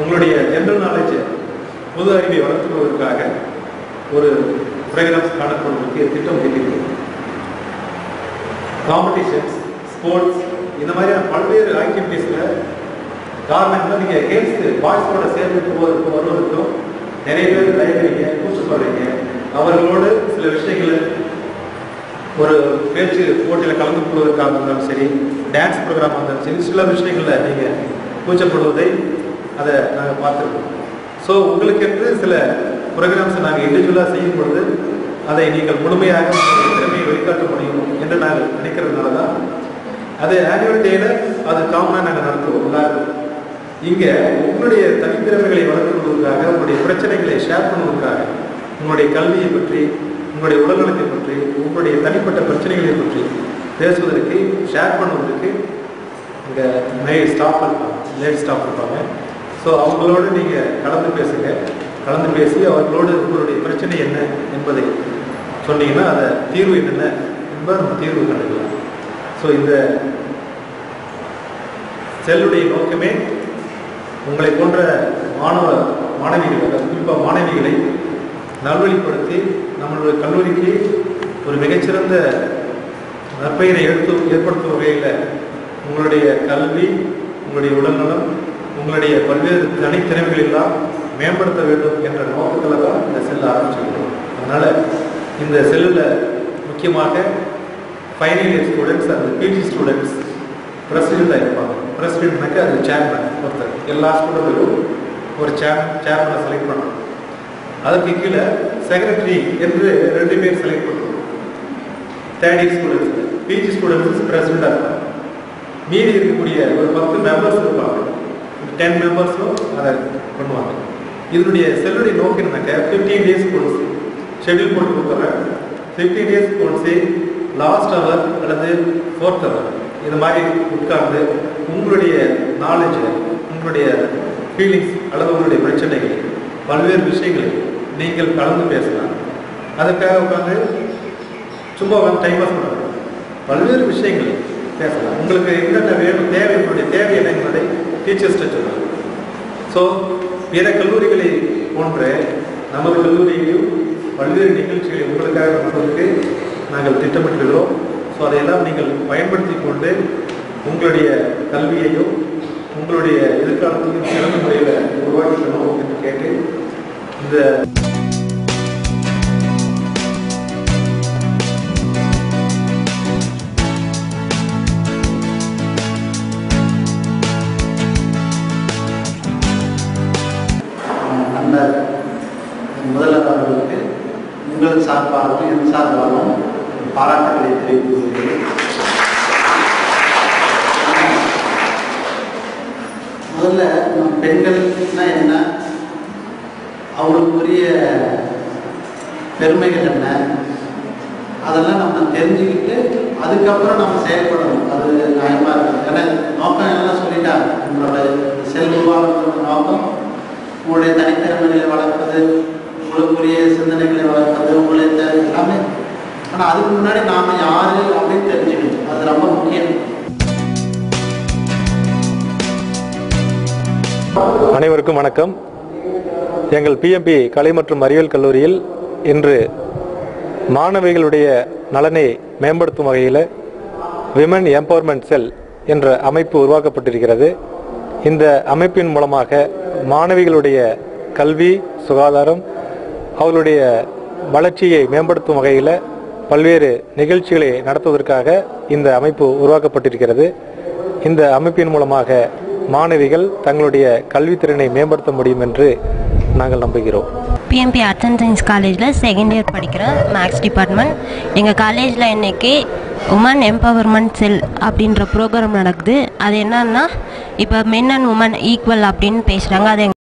உங்களுடைய general knowledge பொது அறிவை வளர்த்துக் கொள்வதற்காக ஒரு ப்ரோக்ராம்ஸ் காணப்படுவதற்கு திட்டம் தீட்டிருக்கிறோம் காம்படிஷன்ஸ் ஸ்போர்ட்ஸ் இந்த மாதிரியான பல்வேறு ஆக்டிவிட்டீஸில் காரணம் நீங்கள் ஹெல்த் பாய்ஸோட சேர்ந்து போவதற்கு வருவதற்கும் நிறைய பேர் தயங்குறீங்க கூச்சப்படுறீங்க அவர்களோடு சில விஷயங்களை ஒரு பேச்சு போட்டியில் கலந்து கொள்வதற்காக இருந்தாலும் சரி டான்ஸ் ப்ரோக்ராம் இருந்தாலும் சரி சில விஷயங்களில் நீங்கள் கூச்சப்படுவதை அதை நாங்கள் பார்த்துருக்கோம் ஸோ உங்களுக்கென்று சில ப்ரோக்ராம்ஸை நாங்கள் இண்டிவிஜுவலாக செய்யும் பொழுது அதை நீங்கள் முழுமையாக உங்களுடைய திறமையை வெளிக்காட்ட முடியும் என்று நாங்கள் நினைக்கிறதுனால தான் அது ஆனுவல் டேல அது காமனாக நாங்கள் நடத்துவோம் எல்லாருக்கும் இங்கே உங்களுடைய தனித்திறமைகளை வளர்த்துக் கொள்வதற்காக உங்களுடைய பிரச்சனைகளை ஷேர் பண்ணுவதற்காக உங்களுடைய கல்வியை பற்றி உங்களுடைய உடல்நலத்தை பற்றி உங்களுடைய தனிப்பட்ட பிரச்சனைகளை பற்றி பேசுவதற்கு ஷேர் பண்ணுவதற்கு இங்கே நிறைய ஸ்டாஃப் இருப்பாங்க லேட் ஸ்டாஃப் இருப்பாங்க ஸோ அவங்களோடு நீங்கள் கலந்து பேசுங்க கலந்து பேசி அவர்களோடு உங்களுடைய பிரச்சனை என்ன என்பதை சொன்னீங்கன்னா அதை தீர்வு என்னென்ன என்பதை நம்ம தீர்வு கண்டுக்கலாம் ஸோ இந்த செல்லுடைய நோக்கமே உங்களை போன்ற மாணவ மாணவிகள் அதாவது குறிப்பாக மாணவிகளை நல்வழிப்படுத்தி நம்மளுடைய கல்லூரிக்கு ஒரு மிகச்சிறந்த நற்பெயரை எடுத்து ஏற்படுத்தும் வகையில் உங்களுடைய கல்வி உங்களுடைய உடல்நலம் உங்களுடைய பல்வேறு தனித்திறமைகள் எல்லாம் மேம்படுத்த வேண்டும் என்ற நோக்கத்தில் தான் இந்த செல் ஆரம்பிச்சிருக்கிறோம் அதனால் இந்த செல்லில் முக்கியமாக ஃபைனல் இயர் ஸ்டூடெண்ட்ஸ் அந்த பிஜி ஸ்டூடெண்ட்ஸ் பிரசிடெண்ட்டாக இருப்பாங்க பிரசிடெண்ட்னாக்க அது சேர்மன் ஒருத்தர் எல்லா ஸ்டூடெண்ட்டும் ஒரு சேர் சேர்மனை செலக்ட் பண்ணணும் அதுக்கு கீழே செக்ரட்டரி என்று ரெண்டு பேர் செலக்ட் பண்ணுறோம் third year students PG students பிரசிடெண்ட்டாக இருப்பாங்க மீதி இருக்கக்கூடிய ஒரு பத்து மெம்பர்ஸ் இருப்பாங்க டென் மெம்பர்ஸும் அதை பண்ணுவாங்க இதனுடைய செல்லுடைய நோக்கம் என்னன்னாக்க ஃபிஃப்டீன் டேஸ் கோர்ஸ் ஷெட்யூல் போட்டு கொடுக்குறேன் fifteen days course last hour அல்லது ஃபோர்த் ஹவர் இது மாதிரி உட்கார்ந்து உங்களுடைய நாலேஜ் உங்களுடைய ஃபீலிங்ஸ் அல்லது உங்களுடைய பிரச்சனைகள் பல்வேறு விஷயங்களை நீங்கள் கலந்து பேசலாம் அதுக்காக உட்காந்து சும்மா வந்து டைம் பாஸ் பண்ண பல்வேறு விஷயங்களை பேசலாம் உங்களுக்கு என்னென்ன வேணும் தேவை உங்களுடைய தேவை என்ன என்பதை டீச்சர்ஸ்கிட்ட சொல்லலாம் ஸோ பிற கல்லூரிகளை போன்ற நமது கல்லூரியிலும் பல்வேறு நிகழ்ச்சிகளை உங்களுக்காக நடத்துவதற்கு நாங்கள் திட்டமிட்டுகிறோம் ஸோ அதையெல்லாம் நீங்கள் பயன்படுத்தி கொண்டு உங்களுடைய கல்வியையும் உங்களுடைய எதிர்காலத்தையும் சிறந்த முறையில் உருவாக்கிக்கணும் என்று கேட்டு இந்த நண்பர் முதல்வர் அவர்களுக்கு உங்கள் சார்பாகவும் என் சார்பாகவும் பாராட்டுகளை தெரிவித்துக் கொள்கிறேன் முதல்ல நம்ம பெண்கள்னா என்ன அவங்களுக்குரிய பெருமைகள் என்ன அதெல்லாம் நம்ம தெரிஞ்சுக்கிட்டு அதுக்கப்புறம் நம்ம செயல்படணும் அது நியாயமாக இருக்கும் ஏன்னா நோக்கம் எல்லாம் சொல்லிட்டாங்க உங்களோட செல் உருவாக்குறது நோக்கம் உங்களுடைய தனித்திறமைகளை வளர்ப்பது உங்களுக்குரிய சிந்தனைகளை வளர்ப்பது உங்களுடைய தே- எல்லாமே ஆனால் அதுக்கு முன்னாடி நாம் யார் அப்படின்னு தெரிஞ்சுக்கணும் அது ரொம்ப முக்கியம் அனைவருக்கும் வணக்கம் எங்கள் பிஎம்பி கலை மற்றும் அறிவியல் கல்லூரியில் இன்று மாணவிகளுடைய நலனை மேம்படுத்தும் வகையில் விமன் எம்பவர்மெண்ட் செல் என்ற அமைப்பு உருவாக்கப்பட்டிருக்கிறது இந்த அமைப்பின் மூலமாக மாணவிகளுடைய கல்வி சுகாதாரம் அவர்களுடைய வளர்ச்சியை மேம்படுத்தும் வகையில் பல்வேறு நிகழ்ச்சிகளை நடத்துவதற்காக இந்த அமைப்பு உருவாக்கப்பட்டிருக்கிறது இந்த அமைப்பின் மூலமாக மாணவிகள் தங்களுடைய கல்வித்திறனை மேம்படுத்த முடியும் என்று நாங்கள் நம்புகிறோம் பிஎம்பி ஆர்ட்ஸ் அண்ட் சயின்ஸ் காலேஜில் செகண்ட் இயர் படிக்கிறேன் மேக்ஸ் டிபார்ட்மெண்ட் எங்கள் காலேஜில் இன்னைக்கு உமன் எம்பவர்மெண்ட் செல் அப்படின்ற ப்ரோக்ராம் நடக்குது அது என்னன்னா இப்போ மென் அண்ட் உமன் ஈக்குவல் அப்படின்னு பேசுகிறாங்க அது எங்க